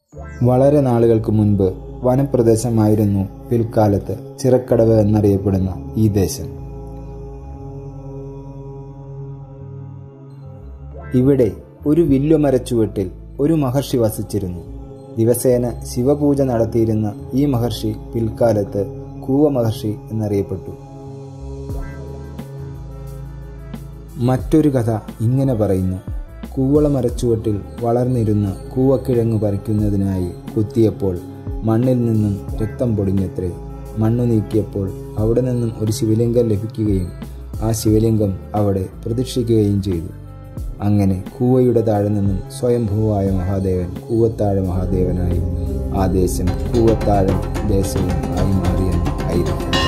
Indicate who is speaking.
Speaker 1: വളരെ നാളുകൾക്ക് മുൻപ് വനപ്രദേശമായിരുന്നു പിൽക്കാലത്ത് ചിറക്കടവ് എന്നറിയപ്പെടുന്ന ഈ ദേശം ഇവിടെ ഒരു വില്ലുമരച്ചുവട്ടിൽ ഒരു മഹർഷി വസിച്ചിരുന്നു ദിവസേന ശിവപൂജ നടത്തിയിരുന്ന ഈ മഹർഷി പിൽക്കാലത്ത് കൂവ മഹർഷി എന്നറിയപ്പെട്ടു മറ്റൊരു കഥ ഇങ്ങനെ പറയുന്നു കൂവളമരച്ചുവട്ടിൽ വളർന്നിരുന്ന കൂവക്കിഴങ്ങ് പറിക്കുന്നതിനായി കുത്തിയപ്പോൾ മണ്ണിൽ നിന്നും രക്തം പൊടിഞ്ഞത്രേ മണ്ണു നീക്കിയപ്പോൾ അവിടെ നിന്നും ഒരു ശിവലിംഗം ലഭിക്കുകയും ആ ശിവലിംഗം അവിടെ പ്രതിഷ്ഠിക്കുകയും ചെയ്തു അങ്ങനെ കൂവയുടെ താഴെ നിന്നും സ്വയംഭൂവായ മഹാദേവൻ കൂവത്താഴ മഹാദേവനായി ആ ദേശം കൂവത്താഴം ദേശവും ആയി മാറിയെന്ന് ആയിരിക്കും